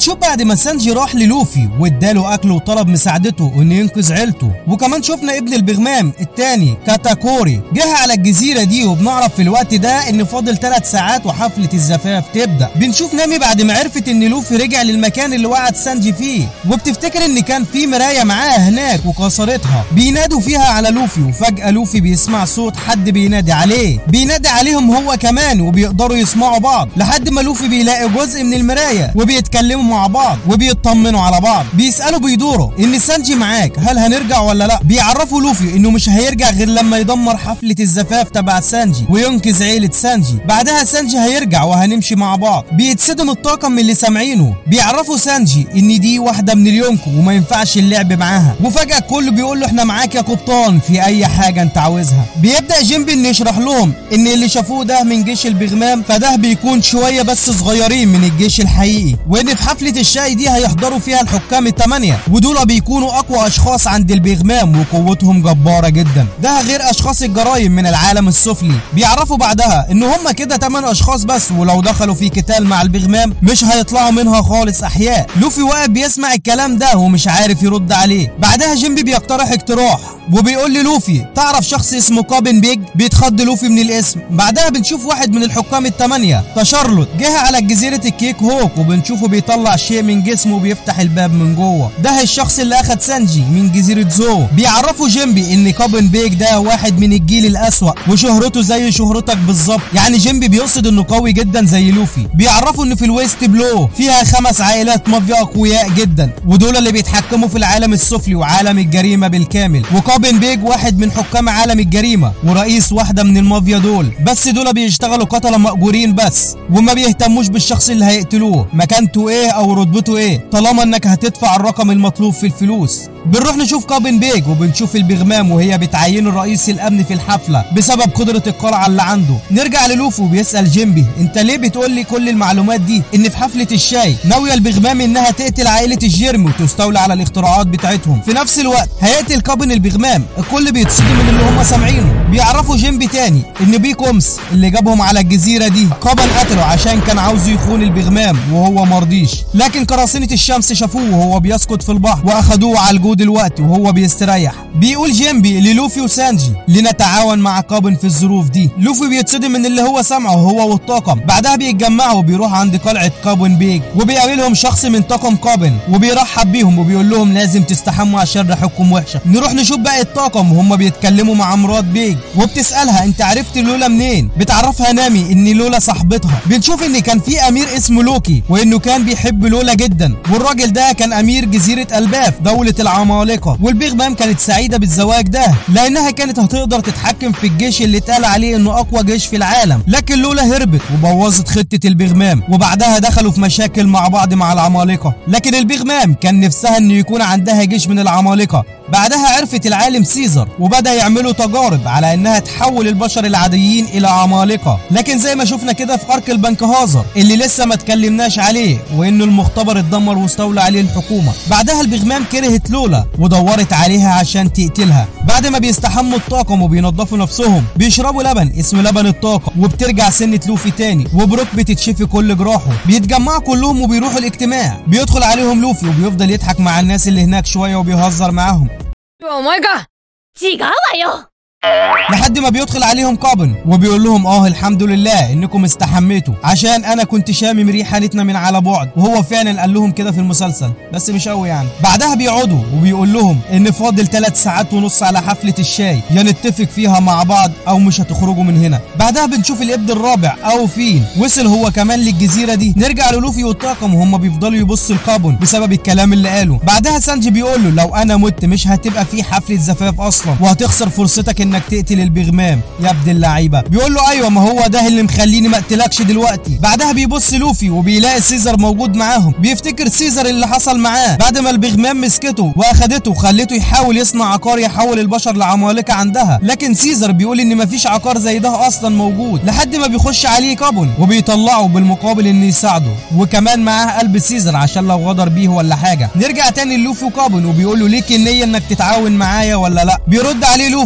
بنشوف بعد ما سانجي راح للوفي واداله اكل وطلب مساعدته انه ينقذ عيلته وكمان شفنا ابن البغمام التاني كاتاكوري جه على الجزيره دي وبنعرف في الوقت ده ان فاضل ثلاث ساعات وحفله الزفاف تبدا بنشوف نامي بعد ما عرفت ان لوفي رجع للمكان اللي وقعت سانجي فيه وبتفتكر ان كان في مرايه معاه هناك وكسرتها بينادوا فيها على لوفي وفجاه لوفي بيسمع صوت حد بينادي عليه بينادي عليهم هو كمان وبيقدروا يسمعوا بعض لحد ما لوفي بيلاقي جزء من المرايه وبيتكلموا مع بعض وبيطمنوا على بعض بيسالوا بيدوروا ان سانجي معاك هل هنرجع ولا لا بيعرفوا لوفي انه مش هيرجع غير لما يدمر حفله الزفاف تبع سانجي وينقذ عيله سانجي بعدها سانجي هيرجع وهنمشي مع بعض بيتصدم الطاقم من اللي سامعينه بيعرفوا سانجي ان دي واحده من اليونكو وما ينفعش اللعب معاها وفجاه الكل بيقول له احنا معاك يا قبطان في اي حاجه انت عاوزها بيبدا جيمبي انه يشرح لهم ان اللي شافوه ده من جيش البغمام فده بيكون شويه بس صغيرين من الجيش الحقيقي وان في حفله الشاي دي هيحضروا فيها الحكام الثمانيه ودول بيكونوا اقوى اشخاص عند البغمام وقوتهم جباره جدا ده غير اشخاص الجرايم من العالم السفلي بيعرفوا بعدها ان هم كده 8 اشخاص بس ولو دخلوا في قتال مع البغمام مش هيطلعوا منها خالص احياء لوفي واقف بيسمع الكلام ده ومش عارف يرد عليه بعدها جيمبي بيقترح اقتراح وبيقول للوفي تعرف شخص اسمه كابن بيج بيتخض لوفي من الاسم بعدها بنشوف واحد من الحكام الثمانيه تشارلوت جه على جزيره الكيك هوك وبنشوفه بيطلع شيء من جسمه وبيفتح الباب من جوه ده الشخص اللي اخد سانجي من جزيره زو بيعرفوا جيمبي ان كابن بيج ده واحد من الجيل الاسوأ وشهرته زي شهرتك بالظبط يعني جيمبي بيقصد انه قوي جدا زي لوفي بيعرفوا ان في الويست بلو فيها خمس عائلات مافيا اقوياء جدا ودول اللي بيتحكموا في العالم السفلي وعالم الجريمه بالكامل وكابن بيج واحد من حكام عالم الجريمه ورئيس واحده من المافيا دول بس دول بيشتغلوا قتله مأجورين بس وما بيهتموش بالشخص اللي هيقتلوه مكانته ايه او رتبته ايه طالما انك هتدفع الرقم المطلوب في الفلوس بنروح نشوف كابن بيج وبنشوف البغمام وهي بتعينه رئيس الامن في الحفله بسبب قدره القلعه اللي عنده نرجع للوفو وبيسال جيمبي انت ليه بتقول لي كل المعلومات دي ان في حفله الشاي ناويه البغمام انها تقتل عائله الجيرم وتستولي على الاختراعات بتاعتهم في نفس الوقت هيقتل كابن البغمام الكل بيتصدم من اللي هم سامعينه بيعرفوا جيمبي تاني ان بي كومس اللي جابهم على الجزيره دي كابن قتله عشان كان عاوز يخون البغمام وهو مرضيش لكن قراصنه الشمس شافوه وهو بيسقط في البحر واخدوه على الجود دلوقتي وهو بيستريح بيقول جيمبي للوفي وسانجي لنتعاون مع كابن في الظروف دي لوفي بيتصدم من اللي هو سامعه هو والطاقم بعدها بيتجمعوا وبيروح عند قلعه كابن بيج وبيقابلهم شخص من طاقم كابن وبيرحب بيهم وبيقول لهم لازم تستحموا عشان ريحتكم وحشه نروح نشوف باقي الطاقم وهم بيتكلموا مع مرات بيج وبتسالها انت عرفت لولا منين بتعرفها نامي ان لولا صاحبتها بنشوف ان كان في امير اسمه لوكي وانه كان بيحب لولا جدا والراجل ده كان امير جزيره الباف دوله العمالقه والبيغ مام كانت سعيده بالزواج ده لانها كانت هتقدر تتحكم في الجيش اللي اتقال عليه انه اقوى جيش في العالم لكن لولا هربت وبوظت خطه البغمام وبعدها دخلوا في مشاكل مع بعض مع العمالقه لكن البغمام كان نفسها انه يكون عندها جيش من العمالقه بعدها عرفت العالم سيزر وبدا يعملوا تجارب على انها تحول البشر العاديين الى عمالقه لكن زي ما شفنا كده في ارك البنكهازر اللي لسه ما اتكلمناش عليه وانه المختبر اتدمر واستولى عليه الحكومه بعدها البغمام كرهت لولا ودورت عليها عشان تقتلها بعد ما بيستحموا الطاقم وبينضفوا نفسهم بيشربوا لبن اسمه لبن الطاقه وبترجع سنه لوفي تاني وبروك بتتشفي كل جراحه بيتجمعوا كلهم وبيروحوا الاجتماع بيدخل عليهم لوفي وبيفضل يضحك مع الناس اللي هناك شويه وبيهزر معاهم お前か違うわよ لحد ما بيدخل عليهم كابن وبيقول لهم اه الحمد لله انكم استحميتوا عشان انا كنت شامم ريحانتنا من على بعد وهو فعلا قال لهم كده في المسلسل بس مش قوي يعني بعدها بيقعدوا وبيقول لهم ان فاضل ثلاث ساعات ونص على حفله الشاي يا نتفق فيها مع بعض او مش هتخرجوا من هنا بعدها بنشوف الابن الرابع او فين وصل هو كمان للجزيره دي نرجع للوفي والطاقم وهم بيفضلوا يبصوا لكابون بسبب الكلام اللي قاله بعدها سانجي بيقول له لو انا مت مش هتبقى في حفله زفاف اصلا وهتخسر فرصتك انك تقتل البغمام يا ابن اللعيبه بيقول له ايوه ما هو ده اللي مخليني ما اقتلكش دلوقتي بعدها بيبص لوفي وبيلاقي سيزر موجود معاهم بيفتكر سيزر اللي حصل معاه بعد ما البغمام مسكته واخدته وخلته يحاول يصنع عقار يحول البشر لعمالقه عندها لكن سيزر بيقول ان مفيش عقار زي ده اصلا موجود لحد ما بيخش عليه كابون وبيطلعه بالمقابل انه يساعده وكمان معاه قلب سيزر عشان لو غدر بيه ولا حاجه نرجع تاني للوفي وكابون وبيقول له ليك النيه انك تتعاون معايا ولا لا بيرد عليه لوفي وبيقول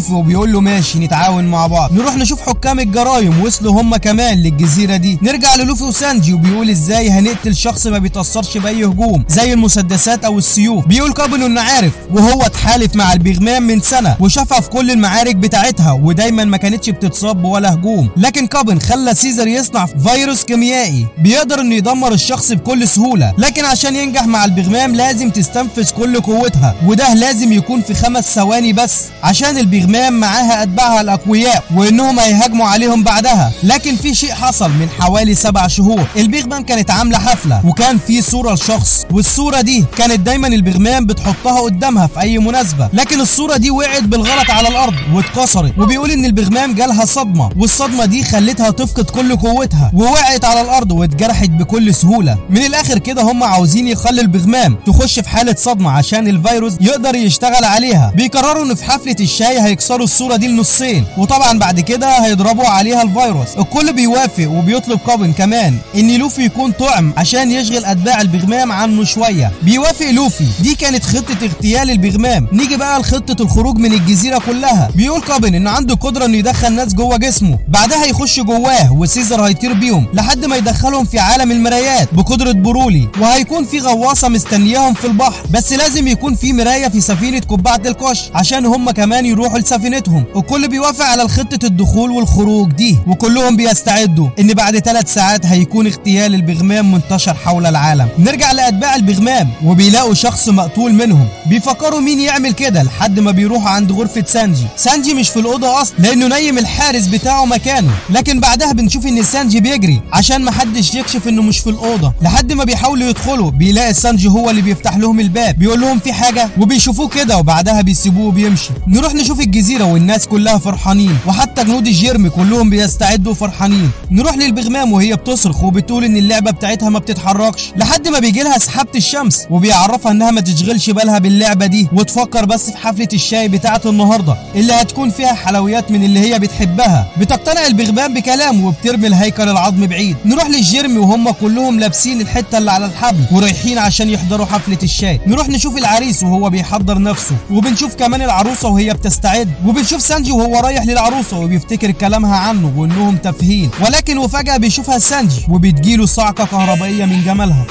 بيقول له ماشي نتعاون مع بعض نروح نشوف حكام الجرايم وصلوا هم كمان للجزيره دي نرجع للوفي وسانجي وبيقول ازاي هنقتل شخص ما بيتاثرش باي هجوم زي المسدسات او السيوف بيقول كابن انه عارف وهو اتحالف مع البيغمان من سنه وشافها في كل المعارك بتاعتها ودايما ما كانتش بتتصاب ولا هجوم لكن كابن خلى سيزر يصنع فيروس كيميائي بيقدر انه يدمر الشخص بكل سهوله لكن عشان ينجح مع البغمام لازم تستنفذ كل قوتها وده لازم يكون في خمس ثواني بس عشان البغمام معاها اتباعها الاقوياء وانهم هيهاجموا عليهم بعدها لكن في شيء حصل من حوالي سبع شهور البغمام كانت عامله حفله وكان في صوره لشخص والصوره دي كانت دايما البغمام بتحطها قدامها في اي مناسبه لكن الصوره دي وقعت بالغلط على الارض واتكسرت وبيقول ان البغمام جالها صدمه والصدمه دي خلتها تفقد كل قوتها ووقعت على الارض واتجرحت بكل سهوله من الاخر كده هم عاوزين يخلي البغمام تخش في حاله صدمه عشان الفيروس يقدر يشتغل عليها بيقرروا ان في حفله الشاي هيكسروا الصوره دي لنصين وطبعا بعد كده هيضربوا عليها الفيروس الكل بيوافق وبيطلب كابن كمان ان لوفي يكون طعم عشان يشغل اتباع البغمام عنه شويه بيوافق لوفي دي كانت خطه اغتيال البغمام نيجي بقى لخطه الخروج من الجزيره كلها بيقول كابن انه عنده قدره انه يدخل ناس جوه جسمه بعدها يخش جواه وسيزر هيطير بيهم لحد ما يدخلهم في عالم المرايات بقدره برولي وهيكون في غواصه مستنياهم في البحر بس لازم يكون في مرايه في سفينه قبعه القش عشان هم كمان يروحوا لسفينتهم الكل بيوافق على خطه الدخول والخروج دي وكلهم بيستعدوا ان بعد ثلاث ساعات هيكون اغتيال البغمام منتشر حول العالم نرجع لاتباع البغمام وبيلاقوا شخص مقتول منهم بيفكروا مين يعمل كده لحد ما بيروحوا عند غرفه سانجي سانجي مش في الاوضه اصلا لانه نايم الحارس بتاعه مكانه لكن بعدها بنشوف ان سانجي بيجري عشان محدش يكشف انه مش في الاوضه لحد ما بيحاولوا يدخلوا بيلاقي سانجي هو اللي بيفتح لهم الباب بيقول لهم في حاجه وبيشوفوه كده وبعدها بيسيبوه وبيمشي نروح نشوف الجزيره والناس كلها فرحانين وحتى جنود الجيرمي كلهم بيستعدوا فرحانين نروح للبغمام وهي بتصرخ وبتقول ان اللعبه بتاعتها ما بتتحركش لحد ما بيجي لها سحابه الشمس وبيعرفها انها ما تشغلش بالها باللعبه دي وتفكر بس في حفله الشاي بتاعه النهارده اللي هتكون فيها حلويات من اللي هي بتحبها بتقتنع البغبان بكلامه وبترمي الهيكل العظمي بعيد نروح للجيرمي وهم كلهم لابسين الحته اللي على الحبل ورايحين عشان يحضروا حفله الشاي نروح نشوف العريس وهو بيحضر نفسه وبنشوف كمان العروسه وهي بتستعد وبنشوف سانجي وهو رايح للعروسه وبيفتكر كلامها عنه وانهم تافهين ولكن وفجاه بيشوفها سانجي وبتجيله صعقه كهربائيه من جمالها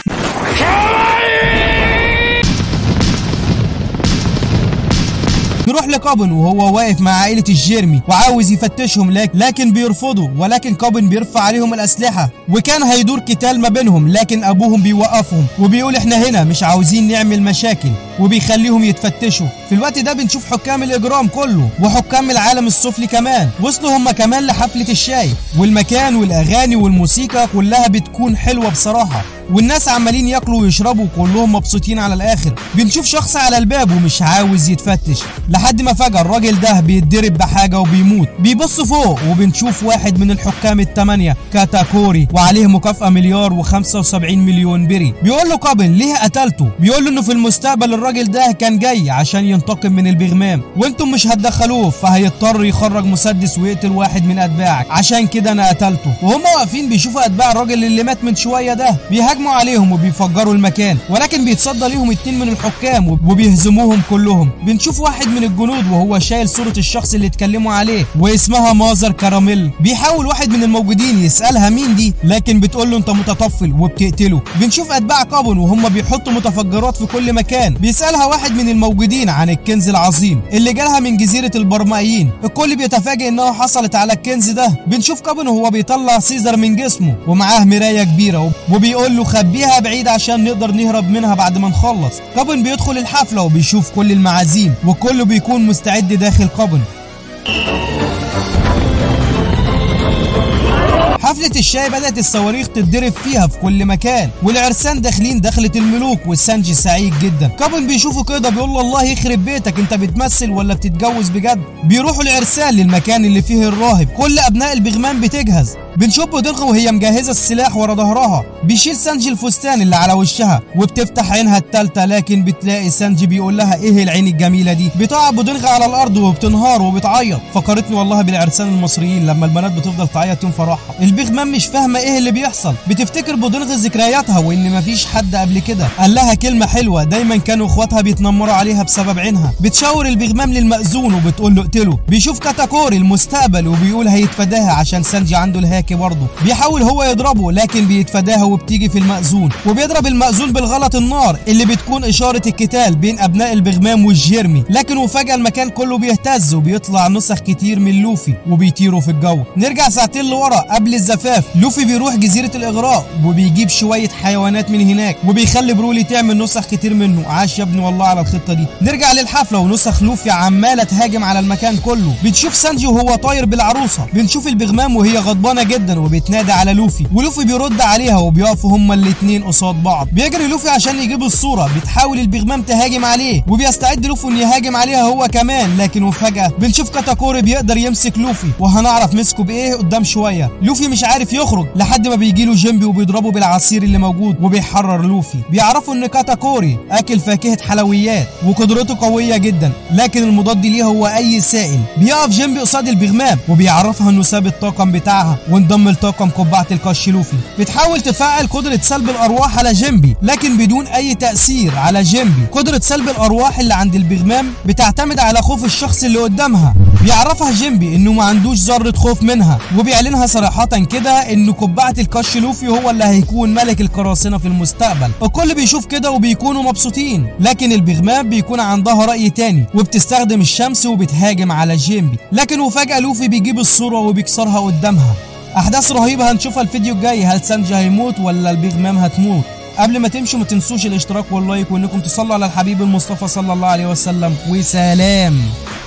نروح لكابن وهو واقف مع عائلة الجيرمي وعاوز يفتشهم لكن, لكن بيرفضوا ولكن كابن بيرفع عليهم الأسلحة وكان هيدور قتال ما بينهم لكن أبوهم بيوقفهم وبيقول إحنا هنا مش عاوزين نعمل مشاكل وبيخليهم يتفتشوا في الوقت ده بنشوف حكام الإجرام كله وحكام العالم السفلي كمان وصلوا هم كمان لحفلة الشاي والمكان والأغاني والموسيقى كلها بتكون حلوة بصراحة والناس عمالين ياكلوا ويشربوا كلهم مبسوطين على الاخر بنشوف شخص على الباب ومش عاوز يتفتش لحد ما فجأة الراجل ده بيتضرب بحاجة وبيموت بيبص فوق وبنشوف واحد من الحكام الثمانية كاتاكوري وعليه مكافأة مليار و75 مليون بري بيقول له قابل ليه قتلته بيقول له انه في المستقبل الراجل ده كان جاي عشان ينتقم من البغمام وانتم مش هتدخلوه فهيضطر يخرج مسدس ويقتل واحد من اتباعك عشان كده انا قتلته وهم واقفين بيشوفوا اتباع الراجل اللي مات من شوية ده بيهاجموا عليهم وبيفجروا المكان ولكن بيتصدى ليهم اتنين من الحكام وبيهزموهم كلهم بنشوف واحد من الجنود وهو شايل صورة الشخص اللي اتكلموا عليه واسمها مازر كراميل بيحاول واحد من الموجودين يسألها مين دي لكن بتقول له انت متطفل وبتقتله بنشوف اتباع كابون وهم بيحطوا متفجرات في كل مكان بيسألها واحد من الموجودين عن الكنز العظيم اللي جالها من جزيرة البرمائيين الكل بيتفاجئ انها حصلت على الكنز ده بنشوف كابون وهو بيطلع سيزر من جسمه ومعاه مراية كبيرة وبيقول له خبيها بعيد عشان نقدر نهرب منها بعد ما نخلص كابون بيدخل الحفلة وبيشوف كل المعازيم وكله بيكون مستعد داخل كابون حفلة الشاي بدأت الصواريخ تتضرب فيها في كل مكان والعرسان داخلين دخلة الملوك والسانجي سعيد جدا كابن بيشوفوا كده بيقول له الله يخرب بيتك انت بتمثل ولا بتتجوز بجد بيروحوا العرسان للمكان اللي فيه الراهب كل ابناء البغمان بتجهز بنشوف بودنغ وهي مجهزة السلاح ورا ظهرها بيشيل سانجي الفستان اللي على وشها وبتفتح عينها التالتة لكن بتلاقي سانجي بيقول لها ايه العين الجميلة دي بتقع بودنغ على الارض وبتنهار وبتعيط فكرتني والله بالعرسان المصريين لما البنات بتفضل تعيط يوم فرحها البغمام مش فاهمه ايه اللي بيحصل بتفتكر بضنغ ذكرياتها وان مفيش حد قبل كده قال لها كلمه حلوه دايما كانوا اخواتها بيتنمروا عليها بسبب عينها بتشاور البغمام للمأذون وبتقول له اقتله بيشوف كاتاكوري المستقبل وبيقول هيتفاداها عشان سانجي عنده الهاكي برضه بيحاول هو يضربه لكن بيتفاداها وبتيجي في المأذون وبيضرب المأذون بالغلط النار اللي بتكون اشاره القتال بين ابناء البغمام والجيرمي لكن وفجاه المكان كله بيهتز وبيطلع نسخ كتير من لوفي وبيطيروا في الجو نرجع ساعتين لورا قبل الزفاف لوفي بيروح جزيره الاغراء وبيجيب شويه حيوانات من هناك وبيخلي برولي تعمل نسخ كتير منه عاش يا ابني والله على الخطه دي نرجع للحفله ونسخ لوفي عماله تهاجم على المكان كله بتشوف سانجي وهو طاير بالعروسه بنشوف البغمام وهي غضبانه جدا وبتنادي على لوفي ولوفي بيرد عليها وبيقفوا هما الاتنين قصاد بعض بيجري لوفي عشان يجيب الصوره بتحاول البغمام تهاجم عليه وبيستعد لوفي انه يهاجم عليها هو كمان لكن وفجاه بنشوف كاتاكوري بيقدر يمسك لوفي وهنعرف مسكه بايه قدام شويه لوفي مش عارف يخرج لحد ما بيجي له جيمبي وبيضربه بالعصير اللي موجود وبيحرر لوفي بيعرفوا ان كاتاكوري اكل فاكهه حلويات وقدرته قويه جدا لكن المضاد ليه هو اي سائل بيقف جيمبي قصاد البغمام وبيعرفها انه ساب الطاقم بتاعها وانضم لطاقم قبعه القش لوفي بتحاول تفعل قدره سلب الارواح على جيمبي لكن بدون اي تاثير على جيمبي قدره سلب الارواح اللي عند البغمام بتعتمد على خوف الشخص اللي قدامها بيعرفها جيمبي انه ما عندوش ذره خوف منها وبيعلنها صراحه كده ان قبعه القش لوفي هو اللي هيكون ملك القراصنه في المستقبل الكل بيشوف كده وبيكونوا مبسوطين لكن البغمام بيكون عندها راي تاني وبتستخدم الشمس وبتهاجم على جيمبي لكن وفجاه لوفي بيجيب الصوره وبيكسرها قدامها احداث رهيبه هنشوفها الفيديو الجاي هل سانجي هيموت ولا البغمام هتموت قبل ما تمشوا ما تنسوش الاشتراك واللايك وانكم تصلوا على الحبيب المصطفى صلى الله عليه وسلم وسلام